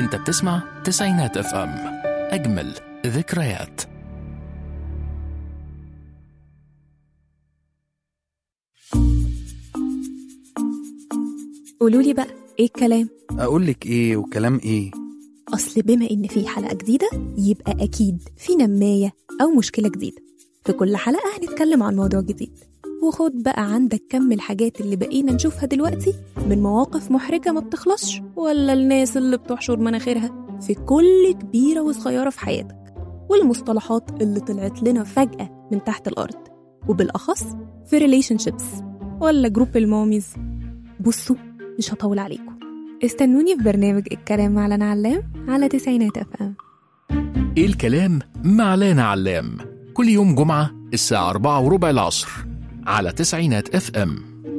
انت بتسمع تسعينات اف ام اجمل ذكريات قولوا لي بقى ايه الكلام اقول لك ايه وكلام ايه اصل بما ان في حلقه جديده يبقى اكيد في نمايه او مشكله جديده في كل حلقه هنتكلم عن موضوع جديد وخد بقى عندك كم الحاجات اللي بقينا نشوفها دلوقتي من مواقف محرجه ما بتخلصش ولا الناس اللي بتحشر مناخيرها في كل كبيره وصغيره في حياتك والمصطلحات اللي طلعت لنا فجاه من تحت الارض وبالاخص في ريليشن شيبس ولا جروب الماميز بصوا مش هطول عليكم استنوني في برنامج الكلام مع لنا علام على تسعينات اف ام ايه الكلام مع لانا علام كل يوم جمعة الساعة أربعة وربع العصر على تسعينات اف ام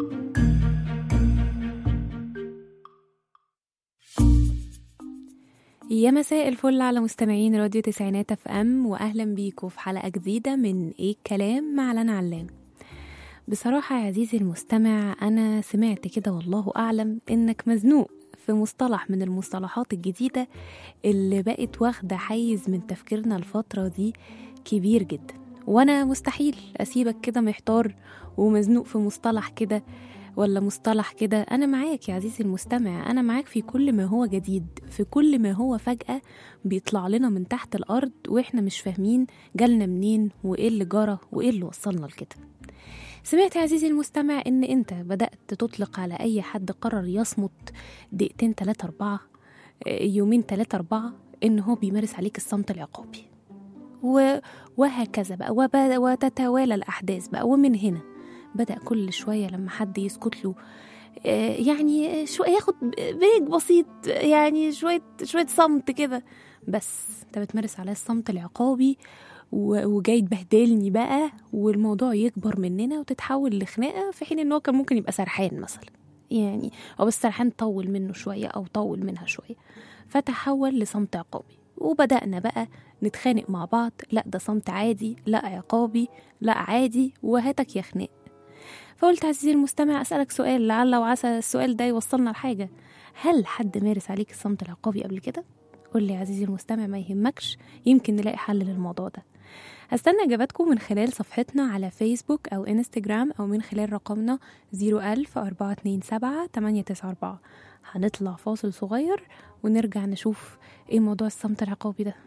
يا مساء الفل على مستمعين راديو تسعينات اف ام واهلا بيكم في حلقه جديده من ايه الكلام مع لنا علام بصراحه يا عزيزي المستمع انا سمعت كده والله اعلم انك مزنوق في مصطلح من المصطلحات الجديده اللي بقت واخده حيز من تفكيرنا الفتره دي كبير جدا وانا مستحيل اسيبك كده محتار ومزنوق في مصطلح كده ولا مصطلح كده أنا معاك يا عزيزي المستمع أنا معاك في كل ما هو جديد في كل ما هو فجأة بيطلع لنا من تحت الأرض وإحنا مش فاهمين جالنا منين وإيه اللي جرى وإيه اللي وصلنا لكده سمعت يا عزيزي المستمع إن أنت بدأت تطلق على أي حد قرر يصمت دقيقتين تلاتة أربعة آه، يومين تلاتة أربعة إن هو بيمارس عليك الصمت العقابي و- وهكذا بقى وب- وتتوالى الأحداث بقى ومن هنا بدأ كل شوية لما حد يسكت له آه، يعني شوية ياخد بريك بسيط يعني شوية شوية صمت كده بس انت بتمارس عليا الصمت العقابي و- وجاي تبهدلني بقى والموضوع يكبر مننا وتتحول لخناقة في حين ان هو كان ممكن يبقى سرحان مثلا يعني او بس سرحان طول منه شوية او طول منها شوية فتحول لصمت عقابي وبدأنا بقى نتخانق مع بعض لا ده صمت عادي لا عقابي لا عادي وهاتك يا خناق فقلت عزيزي المستمع أسألك سؤال لعل وعسى السؤال ده يوصلنا لحاجة هل حد مارس عليك الصمت العقابي قبل كده؟ قول لي يا عزيزي المستمع ما يهمكش يمكن نلاقي حل للموضوع ده هستنى إجاباتكم من خلال صفحتنا على فيسبوك أو إنستجرام أو من خلال رقمنا 01000 427 894 هنطلع فاصل صغير ونرجع نشوف إيه موضوع الصمت العقابي ده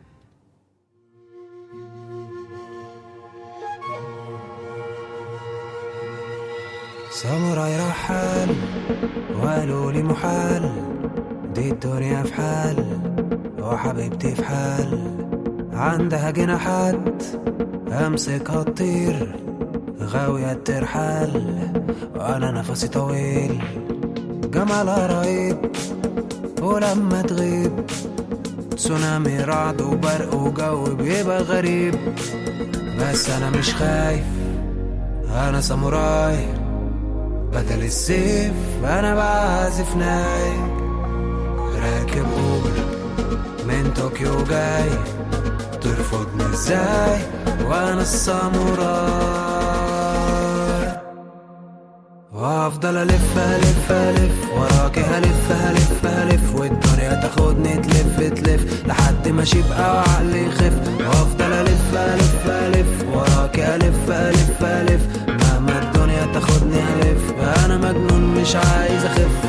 ساموراي رحال وقالوا لي محال دي الدنيا في حال وحبيبتي في حال عندها جناحات امسكها تطير غاوية ترحال وانا نفسي طويل جمالها رهيب ولما تغيب تسونامي رعد وبرق وجو بيبقى غريب بس انا مش خايف انا ساموراي بدل السيف انا بعزف ناي راكب اوبر من طوكيو جاي ترفضني ازاي وانا الساموراي وافضل الف الف الف وراكي هلف هلف هلف والدنيا تاخدني تلف تلف لحد ما اشيبقى وعقلي يخف وافضل الف الف الف وراكي الف الف الف مهما الدنيا تاخدني الف انا مجنون مش عايز اخف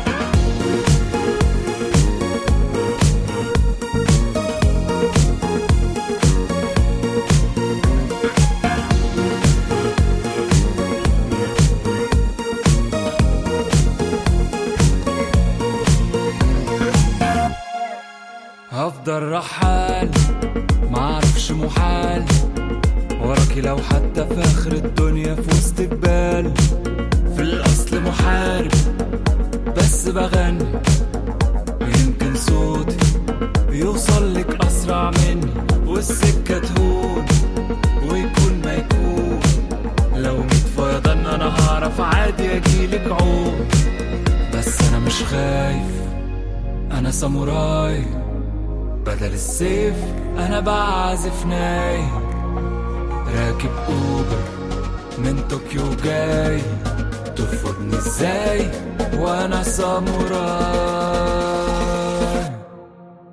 هفضل رحال معرفش محال وراكي لو حتى في اخر الدنيا في وسط جبال في الاصل محارب بس بغني يمكن صوتي يوصل لك اسرع مني والسكه تهون ويكون ما يكون لو ميت فيضان انا هعرف عادي اجيلك عود بس انا مش خايف انا ساموراي بدل السيف انا بعزف ناي راكب اوبر من طوكيو جاي ترفضني ازاي وانا ساموراي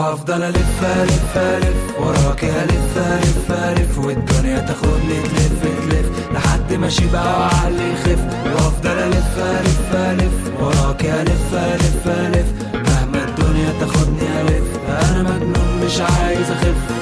وافضل الف الف الف وراك الف الف الف والدنيا تاخدني تلف تلف لحد ما اشبع وعقلي يخف وافضل الف الف الف وراك الف الف الف مهما الدنيا تاخدني الف انا مجنون مش عايز اخف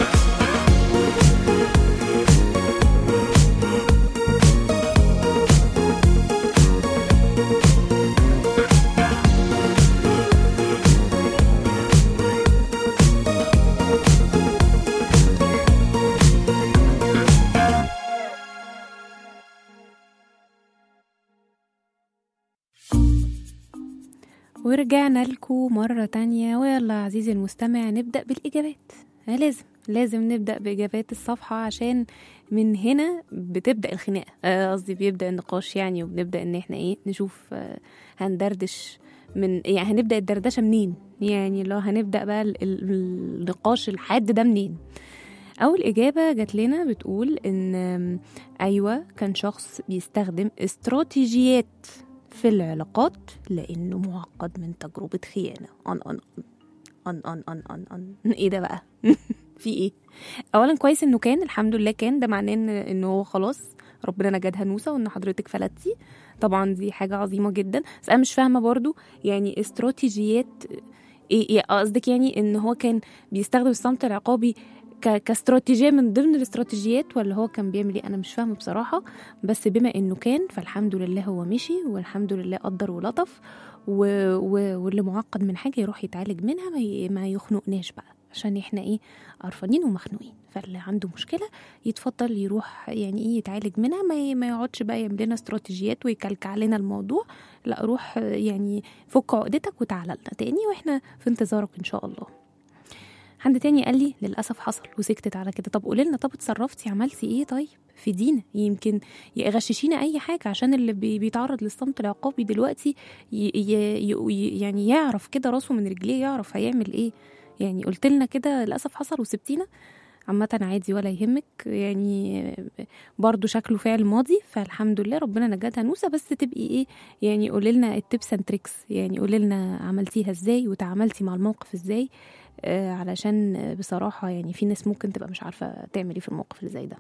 ورجعنا لكم مرة تانية ويلا يا عزيزي المستمع نبدأ بالإجابات آه لازم لازم نبدأ بإجابات الصفحة عشان من هنا بتبدأ الخناقة آه، قصدي بيبدأ النقاش يعني وبنبدأ إن احنا إيه نشوف آه، هندردش من يعني هنبدأ الدردشة منين يعني لو هنبدأ بقى ال- ال- النقاش الحاد ده منين أول إجابة جات لنا بتقول إن آم، أيوة كان شخص بيستخدم استراتيجيات في العلاقات لأنه معقد من تجربة خيانة أن أن أن أن أن أن أن إيه ده بقى في إيه أولا كويس إنه كان الحمد لله كان ده معناه إن إنه هو خلاص ربنا نجد هنوسة وإن حضرتك فلتي طبعا دي حاجة عظيمة جدا بس أنا مش فاهمة برضو يعني استراتيجيات إيه إيه قصدك يعني إن هو كان بيستخدم الصمت العقابي ك- كاستراتيجية من ضمن الاستراتيجيات ولا هو كان بيعمل ايه انا مش فاهمه بصراحه بس بما انه كان فالحمد لله هو مشي والحمد لله قدر ولطف و... و... واللي معقد من حاجه يروح يتعالج منها ما, ي... ما يخنقناش بقى عشان احنا ايه قرفانين ومخنوقين فاللي عنده مشكله يتفضل يروح يعني ايه يتعالج منها ما, ي... ما يقعدش بقى يعمل لنا استراتيجيات ويكلكع لنا الموضوع لا روح آه، يعني فك عقدتك وتعالى لنا تاني واحنا في انتظارك ان شاء الله حد تاني قال لي للاسف حصل وسكتت على كده طب قولي لنا طب اتصرفتي عملتي ايه طيب في دينا يمكن يغششينا اي حاجه عشان اللي بي- بيتعرض للصمت العقابي دلوقتي ي ي ي يعني يعرف كده راسه من رجليه يعرف هيعمل ايه يعني قلت لنا كده للاسف حصل وسبتينا عامة عادي ولا يهمك يعني برضو شكله فعل ماضي فالحمد لله ربنا نجاتها نوسة بس تبقي ايه يعني قولي لنا التبس اند تريكس يعني قولي لنا عملتيها ازاي وتعاملتي مع الموقف ازاي آه علشان آه، بصراحة يعني في ناس ممكن تبقى مش عارفة تعمل ايه في الموقف اللي زي ده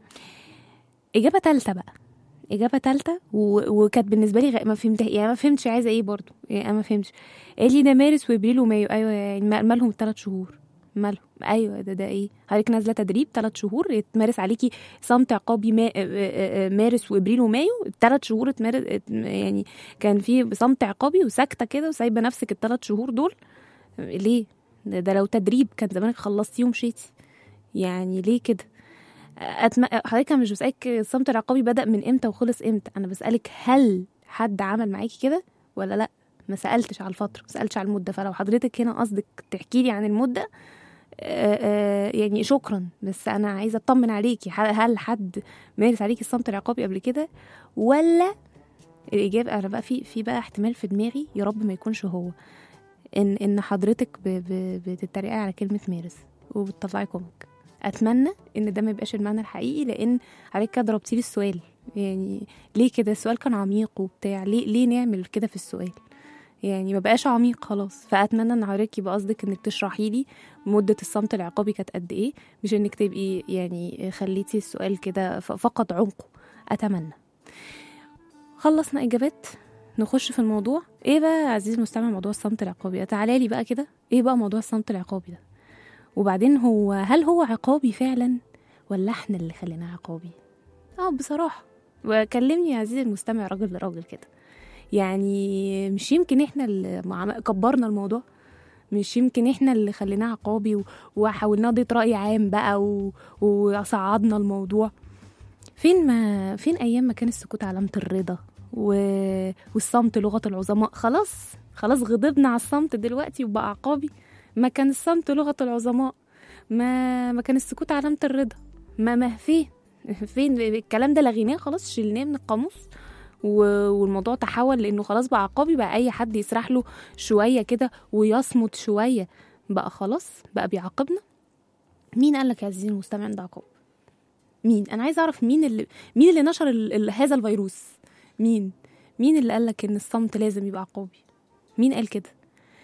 إجابة تالتة بقى إجابة تالتة و... وكانت بالنسبة لي غ... ما فهمت يعني ما فهمتش عايزة ايه برضو يعني أنا ما فهمتش قال لي ده مارس وابريل ومايو أيوة يعني ما- مالهم الثلاث شهور مالهم أيوة ده ده ايه حضرتك نازلة تدريب ثلاث شهور يتمارس عليكي صمت عقابي ما... آه، آه، آه، مارس وابريل ومايو ثلاث شهور اتمارس ات- يعني كان في صمت عقابي وساكتة كده وسايبة نفسك الثلاث شهور دول ليه ده, ده لو تدريب كان زمانك خلصتيه ومشيتي يعني ليه كده أتم... حضرتك أنا مش بسألك الصمت العقابي بدأ من امتى وخلص امتى انا بسألك هل حد عمل معاكي كده ولا لا ما سألتش على الفترة ما سألتش على المدة فلو حضرتك هنا قصدك تحكي لي عن المدة آه، آه، يعني شكرا بس انا عايزه اطمن عليكي ه- هل حد مارس عليكي الصمت العقابي قبل كده ولا الاجابه انا بقى في في بقى احتمال في دماغي يا رب ما يكونش هو ان ان حضرتك ب- ب- بتتريقي على كلمه مارس وبتطلعي كوميك اتمنى ان ده ما يبقاش المعنى الحقيقي لان عليك كده ضربتي لي السؤال يعني ليه كده السؤال كان عميق وبتاع ليه ليه نعمل كده في السؤال يعني ما بقاش عميق خلاص فاتمنى ان حضرتك يبقى قصدك انك تشرحي لي مده الصمت العقابي كانت قد ايه مش انك تبقي يعني خليتي السؤال كده ف- فقط عمقه اتمنى خلصنا اجابات نخش في الموضوع ايه بقى يا عزيزي المستمع موضوع الصمت العقابي تعالى لي بقى كده ايه بقى موضوع الصمت العقابي ده وبعدين هو هل هو عقابي فعلا ولا احنا اللي خليناه عقابي اه بصراحه وكلمني يا عزيزي المستمع راجل لراجل كده يعني مش يمكن احنا اللي مع- كبرنا الموضوع مش يمكن احنا اللي خليناه عقابي و- وحاولناه ضد رأي عام بقى و... وصعدنا الموضوع فين ما فين ايام ما كان السكوت علامة الرضا و... والصمت لغة العظماء خلاص خلاص غضبنا على الصمت دلوقتي وبقى عقابي ما كان الصمت لغة العظماء ما ما كان السكوت علامة الرضا ما ما فين فين الكلام ده لغيناه خلاص شلناه من القاموس و- والموضوع تحول لانه خلاص بقى عقابي بقى اي حد يسرح له شويه كده ويصمت شويه بقى خلاص بقى بيعاقبنا مين قال لك يا عزيزي المستمع ده عقاب مين انا عايز اعرف مين اللي مين اللي نشر ال... ال... هذا الفيروس مين مين اللي قال لك ان الصمت لازم يبقى عقابي مين قال كده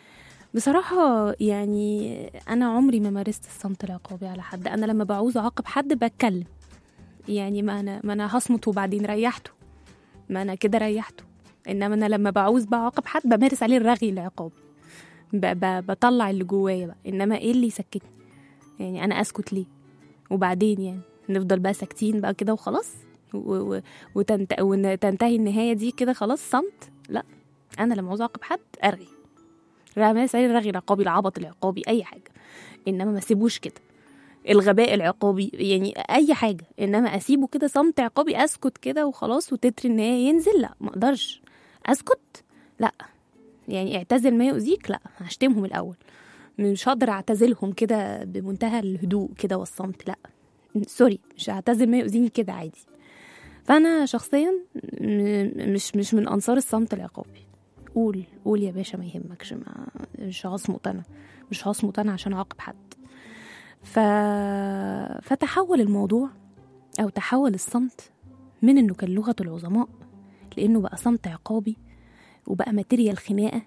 بصراحة يعني أنا عمري ما مارست الصمت العقابي على حد أنا لما بعوز أعاقب حد بتكلم يعني ما أنا ما أنا هصمت وبعدين ريحته ما أنا كده ريحته إنما أنا لما بعوز بعاقب حد بمارس عليه الرغي العقابي ب- ب- بطلع اللي جوايا بقى إنما إيه اللي يسكتني يعني أنا أسكت ليه وبعدين يعني نفضل بقى ساكتين بقى كده وخلاص و- و- وتنت... وتنتهي النهاية دي كده خلاص صمت لا أنا لما عاوز أعاقب حد أرغي رماس عليه الرغي العقابي العبط العقابي اي حاجه انما ما اسيبوش كده الغباء العقابي يعني اي حاجه انما اسيبه كده صمت عقابي اسكت كده وخلاص وتتر ان هي ينزل لا ما اقدرش اسكت لا يعني اعتزل ما يؤذيك لا هشتمهم الاول مش هقدر اعتزلهم كده بمنتهى الهدوء كده والصمت لا سوري مش هعتزل ما يؤذيني كده عادي فانا شخصيا م- مش مش من انصار الصمت العقابي قول قول يا باشا ما يهمكش ما مش هصمت انا مش هصمت انا عشان اعاقب حد ف... فتحول الموضوع او تحول الصمت من انه كان لغه العظماء لانه بقى صمت عقابي وبقى ماتيريال خناقه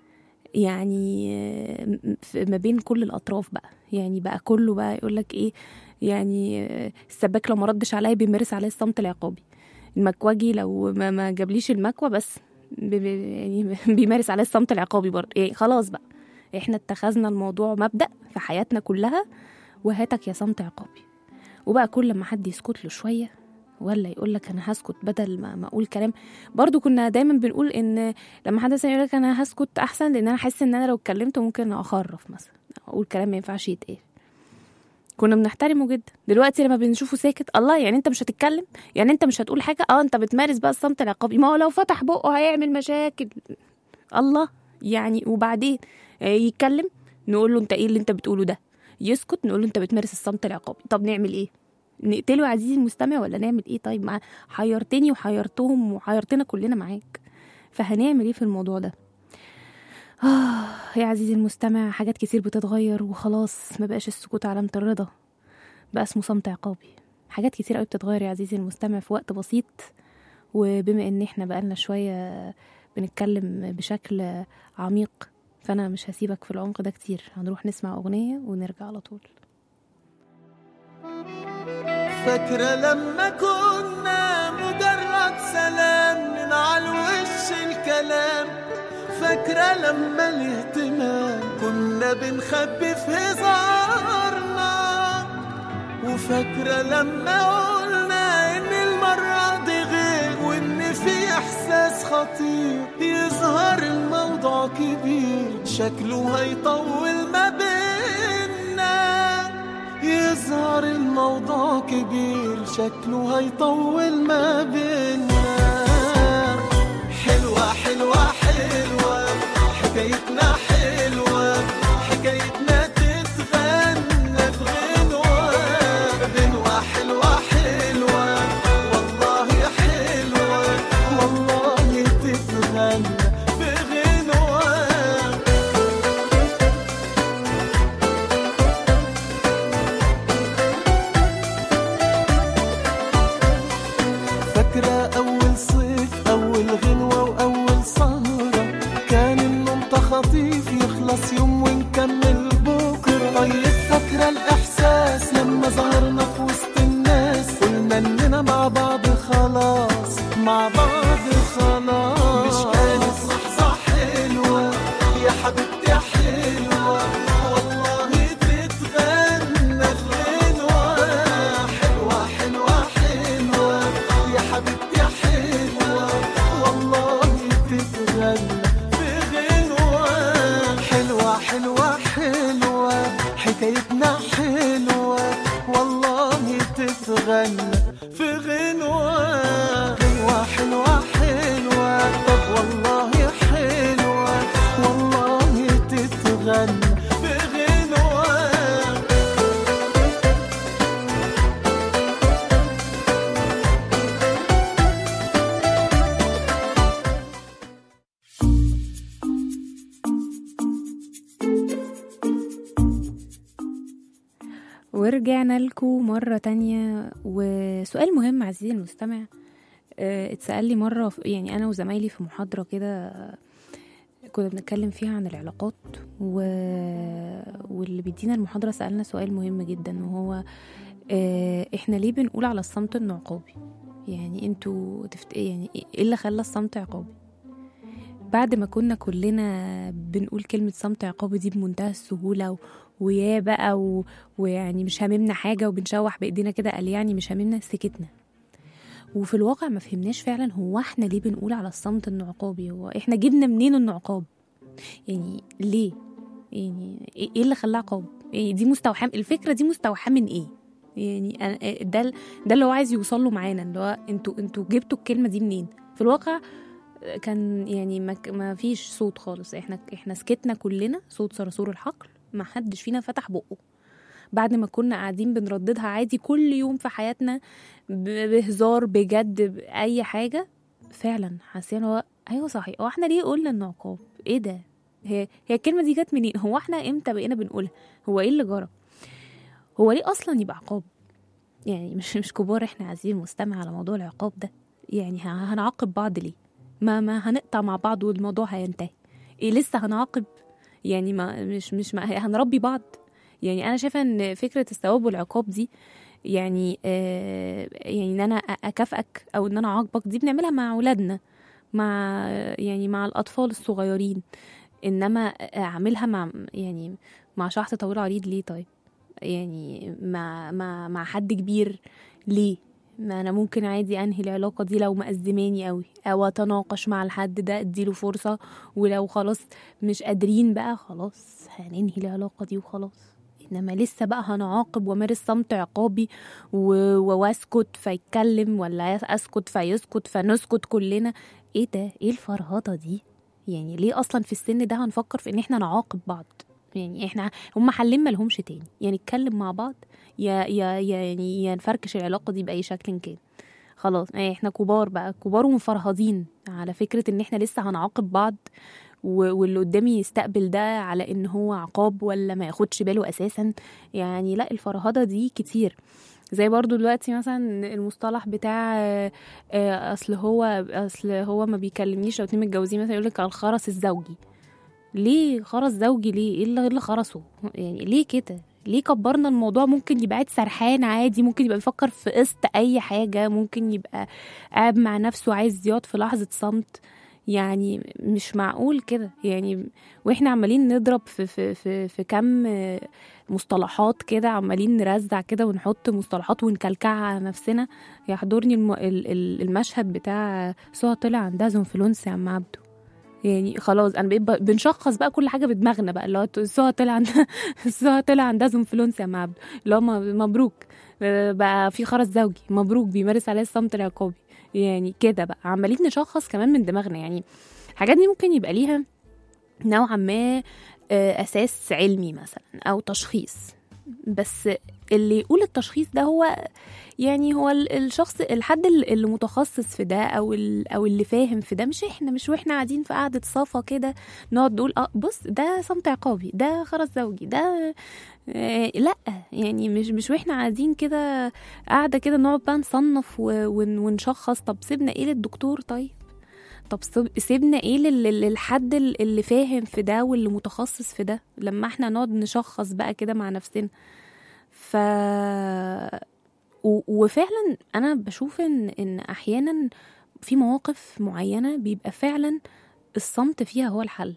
يعني آه، م- ما بين كل الاطراف بقى يعني بقى كله بقى يقول لك ايه يعني آه، السباك لو ما ردش عليا بيمارس عليا الصمت العقابي المكواجي لو ما, ما جابليش المكوى بس بي بي- يعني بيمارس عليه الصمت العقابي برضه يعني خلاص بقى احنا اتخذنا الموضوع مبدأ في حياتنا كلها وهاتك يا صمت عقابي وبقى كل ما حد يسكت له شوية ولا يقول لك انا هسكت بدل ما ما اقول كلام برضو كنا دايما بنقول ان لما حد مثلا يقول لك انا هسكت احسن لان انا حاسس ان انا لو اتكلمت ممكن اخرف مثلا اقول كلام ما ينفعش يتقال كنا بنحترمه جدا دلوقتي لما بنشوفه ساكت الله يعني انت مش هتتكلم يعني انت مش هتقول حاجه اه انت بتمارس بقى الصمت العقابي ما هو لو فتح بقه هيعمل مشاكل الله يعني وبعدين آه، يتكلم نقول له انت ايه اللي انت بتقوله ده يسكت نقول له انت بتمارس الصمت العقابي طب نعمل ايه نقتله يا عزيزي المستمع ولا نعمل ايه طيب ما حيرتني وحيرتهم وحيرتنا كلنا معاك فهنعمل ايه في الموضوع ده آه يا عزيزي المستمع حاجات كتير بتتغير وخلاص ما بقاش السكوت علامة الرضا بقى اسمه صمت عقابي حاجات كتير قوي بتتغير يا عزيزي المستمع في وقت بسيط وبما ان احنا بقالنا شوية بنتكلم بشكل عميق فانا مش هسيبك في العمق ده كتير هنروح نسمع اغنية ونرجع على طول فاكرة لما كنا مجرد سلام من على الوش الكلام فاكرة لما الاهتمام كنا بنخبي في هزارنا وفاكرة لما قلنا إن المرة دي غير وإن في إحساس خطير يظهر الموضوع كبير شكله هيطول ما بينا يظهر الموضوع كبير شكله هيطول ما بينا حلوة حلوة حلوة حكايتنا حلوة حكايتنا تتغنى في غنوة غنوة حلوة حلوة والله حلوة والله تتغنى في غنوة فاكرة أول صيف أول غنوة وأول سهرة كان النوم تخطيف يخلص يوم ونكمل بكرة طيب فاكرة الإحساس لما ظهرنا في وسط الناس قلنا إننا مع بعض خلاص مع بعض خلاص مش كانت لحظة حلوة يا حبيبتي حلوة والله تتغنى في غنوة حلوة حلوة حلوة يا حبيبتي حلوة والله تتغنى في غنوة حلوة حلوة حلوة حكايتنا حلوة والله تتغنى في غنوة غنوة حلوة حلوة طب والله حلوة والله تتغنى في غنوة ورجعنا لكم مرة تانية وسؤال مهم عزيزي المستمع آه، اتسأل لي مرة في- يعني أنا وزمايلي في محاضرة كده آه، كنا بنتكلم فيها عن العلاقات و... واللي بيدينا المحاضرة سألنا سؤال مهم جدا وهو آه، احنا ليه بنقول على الصمت انه عقابي يعني انتوا تفت... يعني ايه اللي خلى الصمت عقابي بعد ما كنا كلنا بنقول كلمة صمت عقابي دي بمنتهى السهولة و... ويا بقى و... ويعني مش هاممنا حاجة وبنشوح بإيدينا كده قال يعني مش هاممنا سكتنا وفي الواقع ما فهمناش فعلا هو احنا ليه بنقول على الصمت انه عقابي هو احنا جبنا منين انه عقاب يعني ليه يعني ايه إيه اللي خلاه عقاب يعني دي مستوحاه الفكره دي مستوحاه من ايه يعني أنا- ده ال- ده اللي هو عايز يوصل له معانا اللي هو انتوا انتوا جبتوا الكلمه دي منين في الواقع كان يعني ما, ك- ما فيش صوت خالص احنا احنا سكتنا كلنا صوت صرصور الحقل ما حدش فينا فتح بقه بعد ما كنا قاعدين بنرددها عادي كل يوم في حياتنا ب- بهزار بجد بأي حاجة فعلا حاسين هو أيوة صحيح هو احنا ليه قلنا إنه عقاب؟ إيه ده؟ هي هي الكلمة دي جت منين؟ هو احنا إمتى بقينا بنقولها؟ هو إيه اللي جرى؟ هو ليه أصلا يبقى عقاب؟ يعني مش مش كبار احنا عايزين المستمع على موضوع العقاب ده يعني ه- هنعاقب بعض ليه؟ ما ما هنقطع مع بعض والموضوع هينتهي إيه لسه هنعاقب؟ يعني ما مش مش ما هنربي بعض يعني انا شايفه ان فكره الثواب والعقاب دي يعني آه يعني ان انا أ- اكافئك او ان انا اعاقبك دي بنعملها مع اولادنا مع يعني مع الاطفال الصغيرين انما اعملها مع يعني مع شخص طويل عريض ليه طيب يعني مع مع مع حد كبير ليه ما انا ممكن عادي انهي العلاقه دي لو مأزماني قوي او اتناقش مع الحد ده اديله فرصه ولو خلاص مش قادرين بقى خلاص هننهي العلاقه دي وخلاص انما لسه بقى هنعاقب وامارس صمت عقابي و- واسكت فيتكلم ولا اسكت فيسكت فنسكت كلنا ايه ده ايه الفرهضه دي يعني ليه اصلا في السن ده هنفكر في ان احنا نعاقب بعض يعني احنا هم حلين ملهمش تاني يا نتكلم مع بعض يا يا يا يعني يا نفركش العلاقه دي باي شكل كان خلاص يعني احنا كبار بقى كبار ومفرهدين على فكره ان احنا لسه هنعاقب بعض و- واللي قدامي يستقبل ده على ان هو عقاب ولا ما ياخدش باله اساسا يعني لا الفرهده دي كتير زي برضو دلوقتي مثلا المصطلح بتاع آه، آه، اصل هو اصل هو ما بيكلمنيش لو اتنين متجوزين مثلا يقول لك الخرس الزوجي ليه خرس زوجي ليه ايه اللي إيه اللي خرسه يعني ليه كده ليه كبرنا الموضوع ممكن يبقى قاعد سرحان عادي ممكن يبقى بيفكر في قسط اي حاجه ممكن يبقى قاعد مع نفسه عايز يقعد في لحظه صمت يعني مش معقول كده يعني واحنا عمالين نضرب في في في, في كم آه، مصطلحات كده عمالين نرزع كده ونحط مصطلحات ونكلكعها على نفسنا يحضرني الم... ال- ال- المشهد بتاع سهى طلع عندها زنفلونس يا عم عبده يعني خلاص انا بقيت ب- بنشخص بقى كل حاجه بدماغنا بقى اللي هو سهى طلع عندها سهى طلع عندها زنفلونس يا عم عبده اللي هو م- مبروك آه، بقى في خرس زوجي مبروك بيمارس عليه الصمت العقابي يعني كده بقى عمالين نشخص كمان من دماغنا يعني الحاجات دي ممكن يبقى ليها نوعا ما آه، اساس علمي مثلا او تشخيص بس اللي يقول التشخيص ده هو يعني هو ال- الشخص الحد ال- اللي متخصص في ده او ال- او اللي فاهم في ده مش احنا مش واحنا قاعدين في قعده صفا كده نقعد نقول اه بص ده صمت عقابي ده خرس زوجي ده آه لا يعني مش مش واحنا قاعدين كده قاعده كده نقعد بقى نصنف و- ون- ونشخص طب سيبنا ايه للدكتور طيب طب سيب- سيبنا ايه لل- للحد ال- اللي فاهم في ده واللي متخصص في ده لما احنا نقعد نشخص بقى كده مع نفسنا ف و- وفعلا انا بشوف ان ان احيانا في مواقف معينه بيبقى فعلا الصمت فيها هو الحل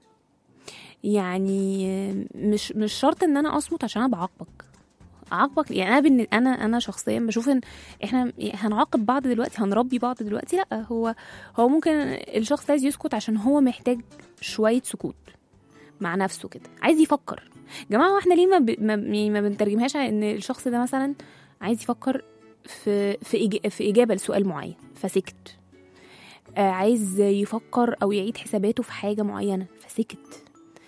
يعني مش مش شرط ان انا اصمت عشان انا بعاقبك اعاقبك يعني انا بالن- انا انا شخصيا بشوف ان احنا هنعاقب بعض دلوقتي هنربي بعض دلوقتي لا هو هو ممكن الشخص ده عايز يسكت عشان هو محتاج شويه سكوت مع نفسه كده عايز يفكر جماعه واحنا ليه ما, ب... ما... يعني ما بنترجمهاش على ان الشخص ده مثلا عايز يفكر في في, إج... في اجابه لسؤال معين فسكت آه عايز يفكر او يعيد حساباته في حاجه معينه فسكت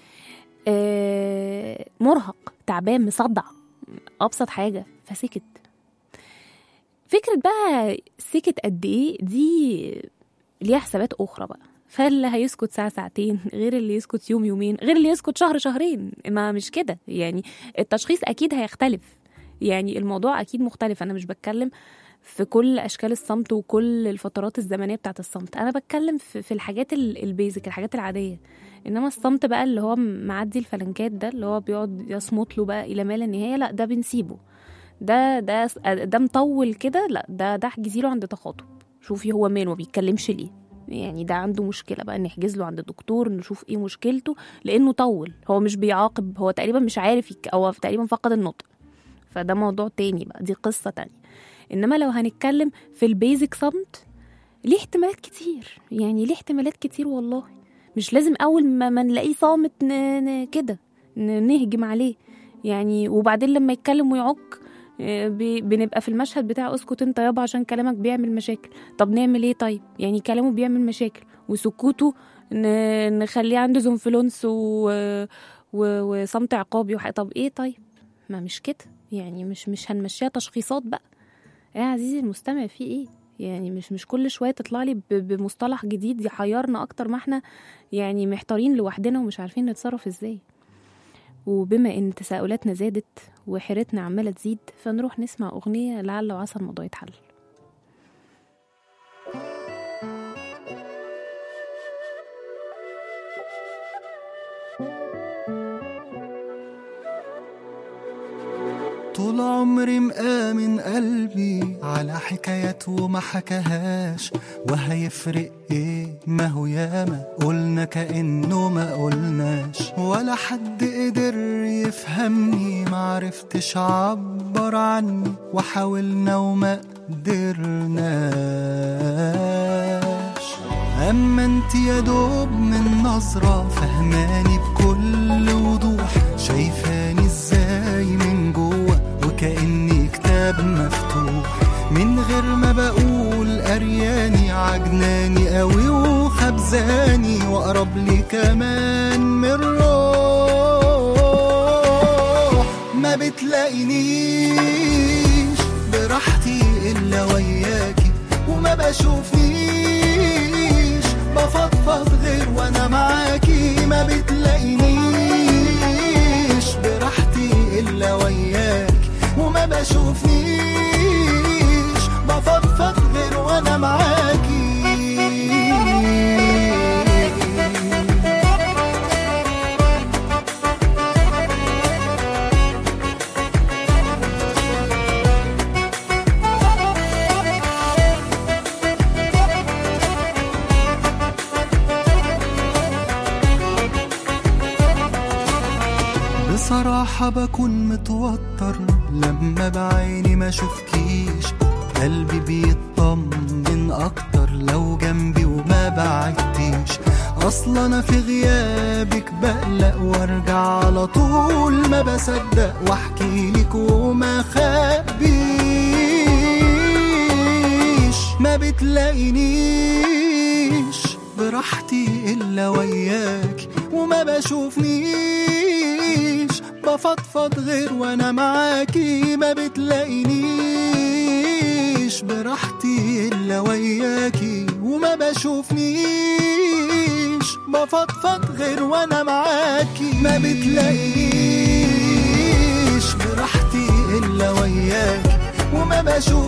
آه مرهق تعبان مصدع ابسط حاجه فسكت فكره بقى سكت قد ايه دي ليها حسابات اخرى بقى فاللي هيسكت ساعة ساعتين غير اللي يسكت يوم يومين غير اللي يسكت شهر شهرين ما مش كده يعني التشخيص أكيد هيختلف يعني الموضوع أكيد مختلف أنا مش بتكلم في كل اشكال الصمت وكل الفترات الزمنيه بتاعت الصمت انا بتكلم في, في الحاجات ال- البيزك الحاجات العاديه انما الصمت بقى اللي هو معدي الفلنكات ده اللي هو بيقعد يصمت له بقى الى ما لا نهايه لا ده بنسيبه ده ده ده مطول كده لا ده ده احجزي له عند تخاطب شوفي هو ماله ما بيتكلمش ليه يعني ده عنده مشكله بقى نحجز له عند الدكتور نشوف ايه مشكلته لانه طول هو مش بيعاقب هو تقريبا مش عارف يك... او تقريبا فقد النطق فده موضوع تاني بقى دي قصه تانية انما لو هنتكلم في البيزك صمت ليه احتمالات كتير يعني ليه احتمالات كتير والله مش لازم اول ما, ما نلاقيه صامت ن... ن... كده ن... نهجم عليه يعني وبعدين لما يتكلم ويعك آه، بي- بنبقى في المشهد بتاع اسكت انت يابا عشان كلامك بيعمل مشاكل طب نعمل ايه طيب يعني كلامه بيعمل مشاكل وسكوته ن... نخليه عنده زنفلونس و... و... وصمت عقابي وح... طب ايه طيب ما مش كده يعني مش مش هنمشيها تشخيصات بقى ايه يا عزيزي المستمع في ايه يعني مش مش كل شويه تطلع لي ب- بمصطلح جديد يحيرنا اكتر ما احنا يعني محتارين لوحدنا ومش عارفين نتصرف ازاي وبما ان تساؤلاتنا زادت وحيرتنا عماله تزيد فنروح نسمع اغنيه لعل وعسى الموضوع يتحل طول عمري مآمن قلبي على حكايات وما حكاهاش وهيفرق ايه ما هو ياما قلنا كأنه ما قلناش ولا حد قدر يفهمني معرفتش عبر عني وحاولنا وما قدرناش اما انت يا دوب من نظرة فهماني بكل وضوح شايفاني ازاي من جوه وكأني كتاب مفتوح من غير ما بقول قرياني عجناني قوي وخبزاني واقرب لي كمان من روح ما بتلاقينيش براحتي الا وياكي وما بشوفنيش بفضفض غير وانا معاكي ما بتلاقينيش براحتي الا وياكي وما بشوفنيش بفضفض غير وانا معاكي بصراحة بكون متوتر لما بعيني ما شوفكيش قلبي بيطمن اكتر لو جنبي وما بعدتيش اصلا انا في غيابك بقلق وارجع على طول ما بصدق واحكي لك وما خبيش ما بتلاقينيش براحتي الا وياك وما بشوفنيش بفضفض غير وانا معاكي ما بتلاقينيش براحتي الا وياكي وما بشوفنيش بفضفض غير وانا معاكي ما بتلاقينيش براحتي الا وياكي وما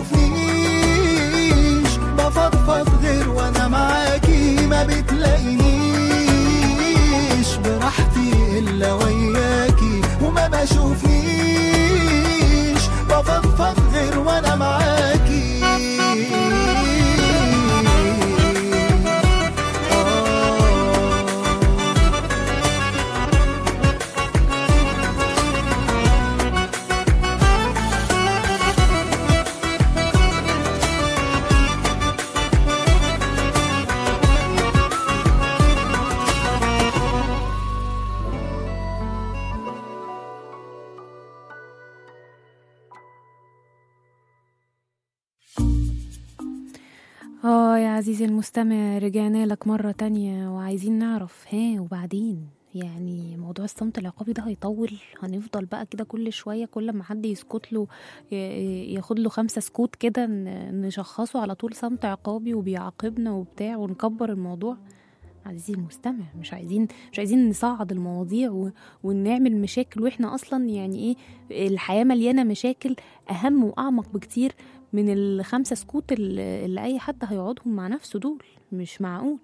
بشوفنيش بفضفض غير وانا معاكي ما بتلاقينيش براحتي الا وياكي وما بشوفنيش بفضفض غير وانا معاكي آه اه يا عزيزي المستمع رجعنا لك مرة تانية وعايزين نعرف ها وبعدين يعني موضوع الصمت العقابي ده هيطول هنفضل بقى كده كل شوية كل ما حد يسكت له ي- ياخد له خمسة سكوت كده ن- نشخصه على طول صمت عقابي وبيعاقبنا وبتاع ونكبر الموضوع عزيزي المستمع مش عايزين مش عايزين نصعد المواضيع و... ونعمل مشاكل واحنا اصلا يعني ايه الحياة مليانة مشاكل اهم واعمق بكتير من الخمسة سكوت اللي اللي أي حد هيقعدهم مع نفسه دول مش معقول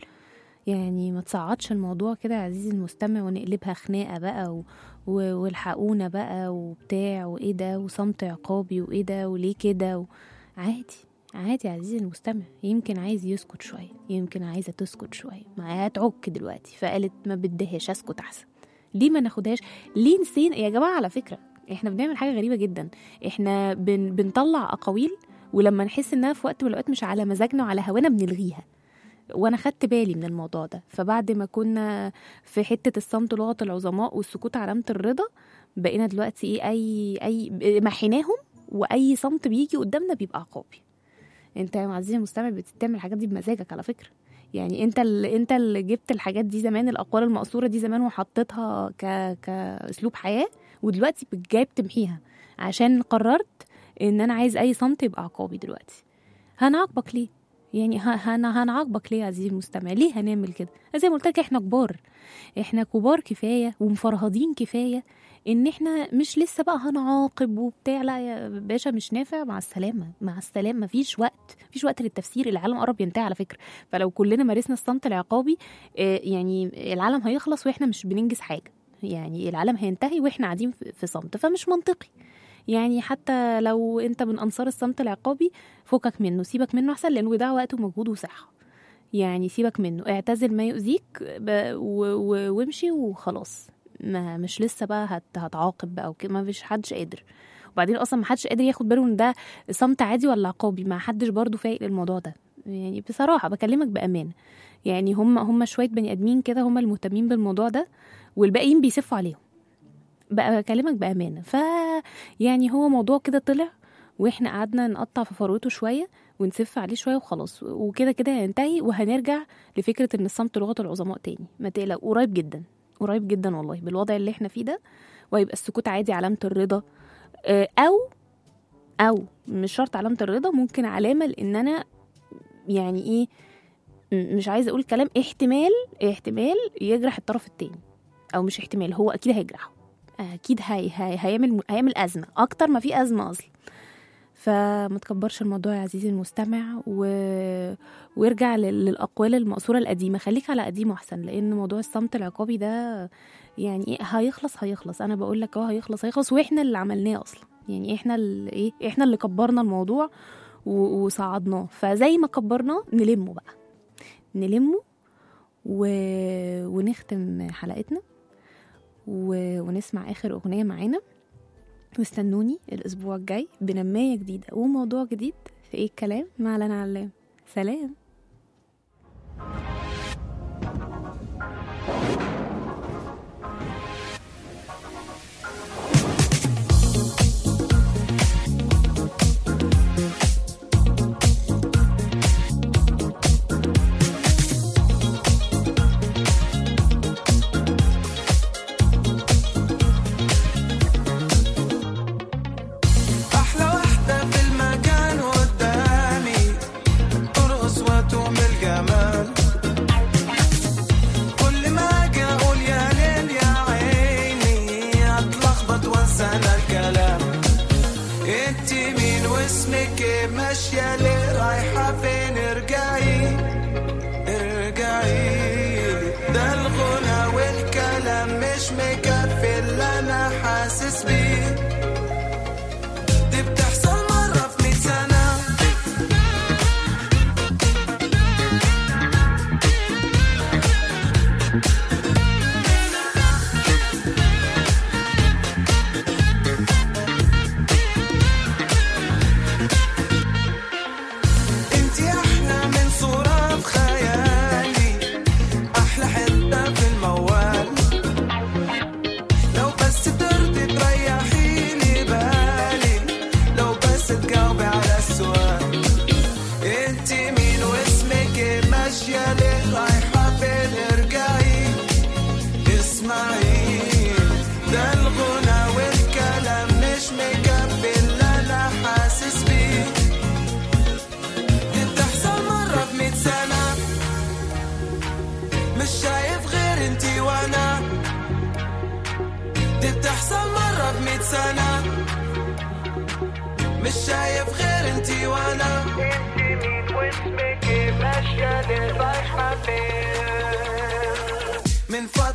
يعني ما تصعدش الموضوع كده يا عزيزي المستمع ونقلبها خناقة بقى و... و... والحقونا بقى وبتاع وايه ده وصمت عقابي وايه ده وليه كده و... عادي عادي يا عزيزي المستمع يمكن عايز يسكت شوية يمكن عايزة تسكت شوية ما هتعك دلوقتي فقالت ما بدهاش اسكت احسن ليه ما ناخدهاش ليه نسينا يا جماعة على فكرة احنا بنعمل حاجة غريبة جدا احنا بن... بنطلع اقاويل ولما نحس انها في وقت من الاوقات مش على مزاجنا وعلى هوانا بنلغيها وانا خدت بالي من الموضوع ده فبعد ما كنا في حته الصمت لغه العظماء والسكوت علامه الرضا بقينا دلوقتي ايه اي اي محيناهم واي صمت بيجي قدامنا بيبقى عقابي انت يا عزيزي المستمع بتعمل الحاجات دي بمزاجك على فكره يعني انت اللي انت اللي جبت الحاجات دي زمان الاقوال المقصوره دي زمان وحطيتها ك كاسلوب حياه ودلوقتي جايب تمحيها عشان قررت ان انا عايز اي صمت يبقى عقابي دلوقتي هنعاقبك ليه يعني ه- هن هنعاقبك ليه يا عزيزي المستمع ليه هنعمل كده زي ما قلت لك احنا كبار احنا كبار كفايه ومفرهدين كفايه ان احنا مش لسه بقى هنعاقب وبتاع لا يا باشا مش نافع مع السلامه مع السلامه مفيش وقت مفيش وقت للتفسير العالم قرب ينتهي على فكره فلو كلنا مارسنا الصمت العقابي آه، يعني العالم هيخلص واحنا مش بننجز حاجه يعني العالم هينتهي واحنا قاعدين في في صمت فمش منطقي يعني حتى لو انت من انصار الصمت العقابي فكك منه سيبك منه احسن لانه بيضيع وقت ومجهود وصحه يعني سيبك منه اعتزل ما يؤذيك ب- و- و- وامشي وخلاص ما مش لسه بقى هت هتعاقب بقى وكده ما فيش حدش قادر وبعدين اصلا ما حدش قادر ياخد باله ان ده صمت عادي ولا عقابي ما حدش برضو فايق للموضوع ده يعني بصراحه بكلمك بامان يعني هم هم شويه بني ادمين كده هم المهتمين بالموضوع ده والباقيين بيسفوا عليهم بقى بكلمك بامانه ف يعني هو موضوع كده طلع واحنا قعدنا نقطع في فروته شويه ونسف عليه شويه وخلاص وكده كده هينتهي وهنرجع لفكره ان الصمت لغه العظماء تاني ما تقلق قريب جدا قريب جدا والله بالوضع اللي احنا فيه ده وهيبقى السكوت عادي علامه الرضا آه، او او مش شرط علامه الرضا ممكن علامه لان انا يعني ايه م- مش عايزه اقول كلام احتمال احتمال يجرح الطرف التاني او مش احتمال هو اكيد هيجرحه اكيد هي هي هيعمل هيعمل ازمه اكتر ما في ازمه اصلا فما تكبرش الموضوع يا عزيزي المستمع و... وارجع لل- للاقوال المقصوره القديمه خليك على قديمه احسن لان موضوع الصمت العقابي ده يعني إيه هيخلص هيخلص انا بقول لك اهو هيخلص هيخلص واحنا اللي عملناه اصلا يعني احنا اللي ايه احنا اللي كبرنا الموضوع و... وصعدناه فزي ما كبرناه نلمه بقى نلمه و... ونختم حلقتنا و... ونسمع اخر اغنيه معانا واستنوني الاسبوع الجاي بنمايه جديده وموضوع جديد في ايه الكلام مع لنا علام سلام أحلى واحدة في المكان قدامي ترقص وتعمل جمال كل ما أجي أقول يا ليل يا عيني أتلخبط وأنسى أنا الكلام انت مين واسمك ايه ماشية ليه رايحة فين ارجعي ارجعي ده الغنى والكلام مش مكفي اللي انا حاسس بيه دي بتحصل مرة في مية سنة انتي احلى من صورة في خيالي احلى حتة في الموال لو بس مش شايف غير انتي وانا من فوق